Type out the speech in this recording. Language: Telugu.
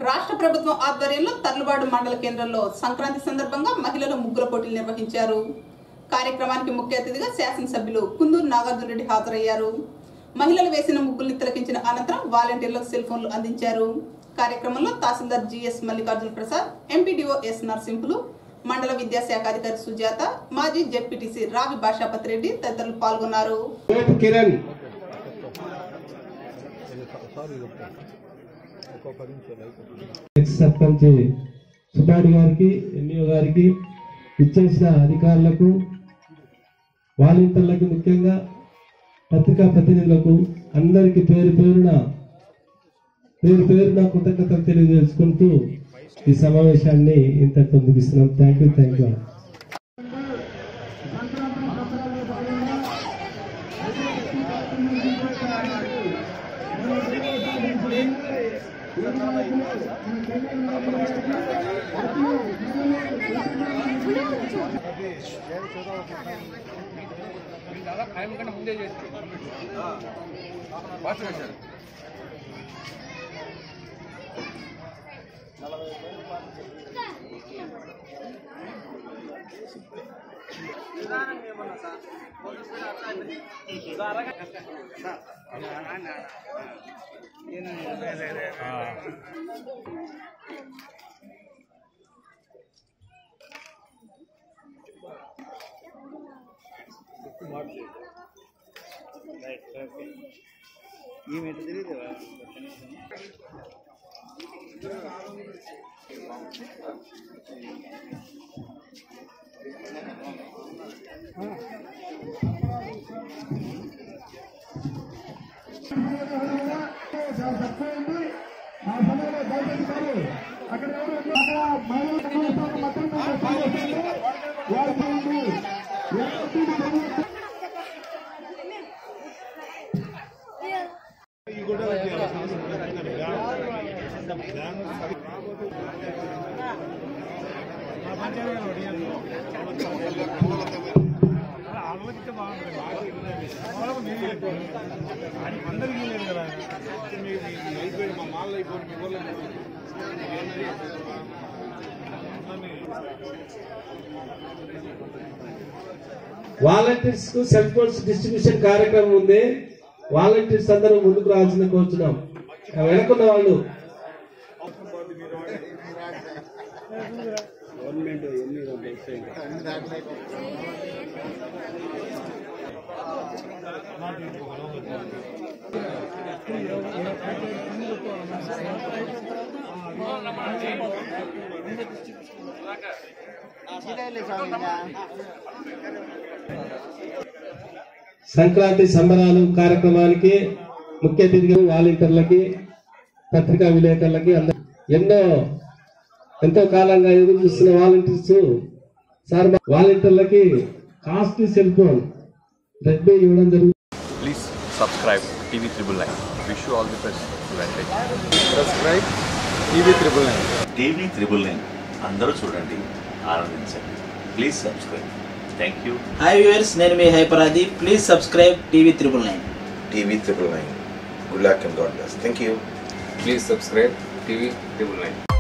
రాష్ట్ర ప్రభుత్వం ఆధ్వర్యంలో తర్లుబాడు మండల కేంద్రంలో సంక్రాంతి సందర్భంగా మహిళలు ముగ్గుల పోటీలు నిర్వహించారు కార్యక్రమానికి ముఖ్య అతిథిగా శాసనసభ్యులు కుందూరు నాగార్జున రెడ్డి హాజరయ్యారు మహిళలు వేసిన ముగ్గుల్ని తిలకించిన అనంతరం వాలంటీర్లకు సెల్ ఫోన్లు అందించారు కార్యక్రమంలో tahsildar G S Mallikarjuna Prasad MPDO S Narasimhulu మండల విద్యాశాఖ అధికారి సుజాత మాజీ జెడ్పీటీసీ రావి భాషాపతి రెడ్డి తదితరులు పాల్గొన్నారు కోట్ కిరణ్ ఎక్స్ సర్పంచ్ సుబ్బాడి గారికి ఎంఈఓ గారికి ఇచ్చేసిన అధికారులకు వాలంటీర్లకు ముఖ్యంగా పత్రికా ప్రతినిధులకు అందరికి పేరు పేరున పేరు పేరున కృతజ్ఞతలు తెలియజేసుకుంటూ ఈ సమావేశాన్ని ఇంతటితో ముగిస్తున్నాం thank you thank you volunteers కు సెల్ ఫోన్స్ డిస్ట్రిబ్యూషన్ కార్యక్రమం ఉంది వాలంటీర్స్ అందరూ ముందుకు రావాల్సింది కోరుతున్నాం వెనకున్న వాళ్ళు సంక్రాంతి సంబరాలు కార్యక్రమానికి ముఖ్య అతిథిగా వాలంటీర్లకి పత్రికా విలేకరులకి అందరూ ఎన్నో ఎంతో కాలంగా ఎదురు చూస్తున్న వాలంటీర్స్ సార్ మా వాలంటీర్లకి కాస్ట్లీ సెల్ ఫోన్ రెడ్మీ ఇవ్వడం జరుగుతుంది Please subscribe TV Triple Nine. Wish you all the best. Advantage. Subscribe TV triple nine TV triple nine అందరూ చూడండి ఆనందించండి please subscribe thank you hi viewers నేను మీ హైపరాది please subscribe TV triple nine TV triple nine. Good luck and God bless. Thank you. Please subscribe TV triple nine